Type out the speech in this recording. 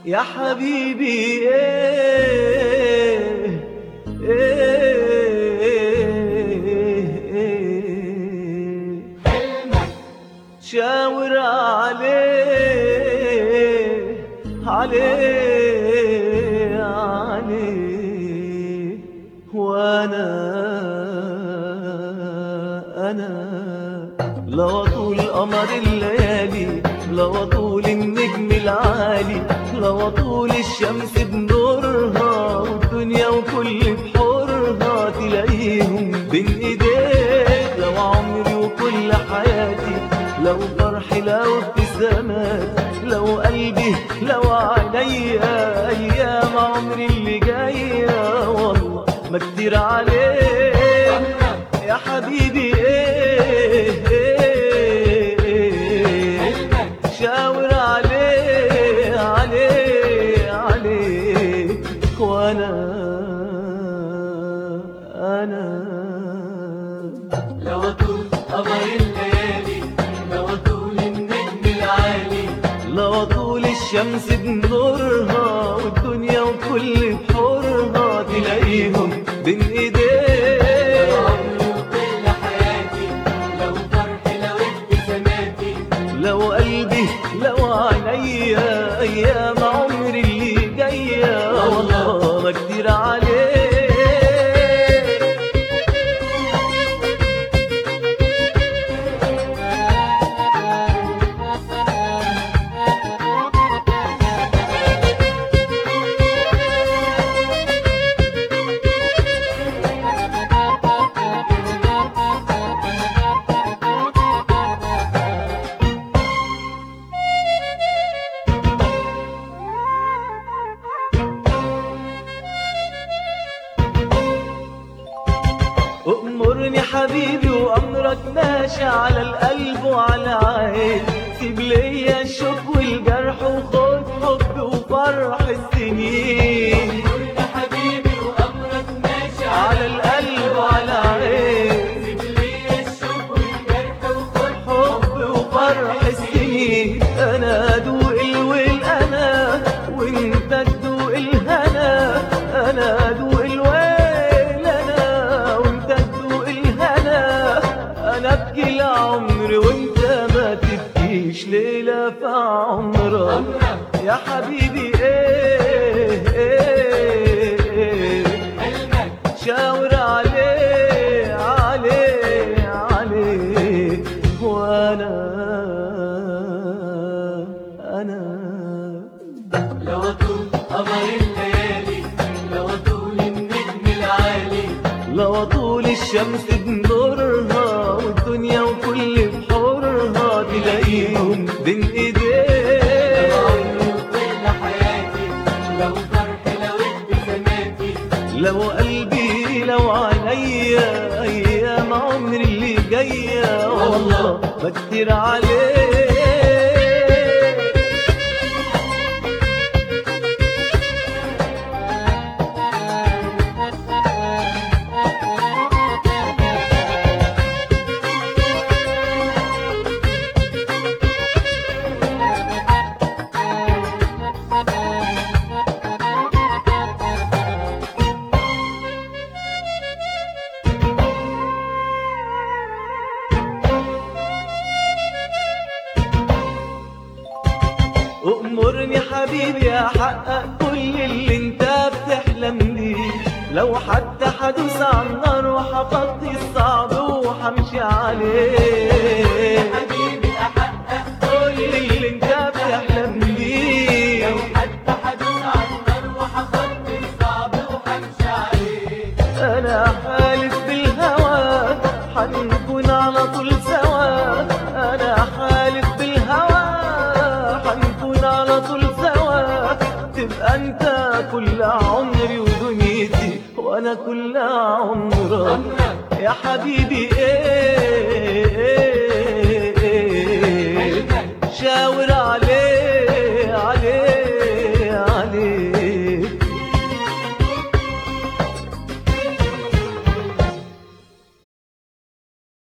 يا حبيبي ايه ايه ايه شاور عليه عليه عليه وانا انا لو طول قمر الليالي لو طول النجم العالي لو طول الشمس بنورها والدنيا وكل بحورها تلاقيهم بين ايديك لو عمري وكل حياتي لو فرحي لو ابتسامات لو قلبي لو عينيا ايام عمري اللي جايه والله ما كتير عليك يا حبيبي ايه ايه ايه شاور عليه عليه عليه وانا انا لو طول قمر الليالي لو طول النجم العالي لو طول الشمس بنورها والدنيا وكل بحورها تلاقيهم بين ايديك عمري وكل حياتي لو فرحي لو ابتساماتي لو قلبي لو عينيا ايام عمري اللي جايه والله ما كتير عليك أمرني حبيبي وأمرك ماشي على القلب وعلى عين سيب ليا الشوق والجرح وخد حب وفرح السنين يا حبيبي وامرك ماشي على القلب وعلى عين سيب لي الشوق والجرح وخد حب وفرح السنين أنا أدوق الويل أنا وأنت تدوق الهنا أنا أدوق الويل أنا وأنت تدوق الهنا أنا أبكي العمر وأنت ما تبكيش ليلة في عمرك يا حبيبي إيه إيه إيه حلمك شاور عليه عليه عليه وانا انا لو طول قمر الليالي لو طول النجم العالي لو طول الشمس بنورها والدنيا وكل بحورها تلاقيهم بين ايديك عمري وكل حياتي لو فرحي لو ابتساماتي لو قلبي لو عينيا ايام عمري اللي جايه والله ما كتير عليك أمرني حبيبي أحقق كل اللي انت بتحلم بيه لو حتى حدوس على النار وحفظت الصعب وحمشي عليه حبيبي احقق كل اللي انت بتحلم بيه حتى حدوث عن النار وحخطي الصعب وحمشي عليه أنا حالف بالهوى حنكون على طول سوا أنا حالف بالهوى حنكون على طول سوا تبقى أنت كل عمري ودنيتي وأنا كل عمرك يا حبيبي إيه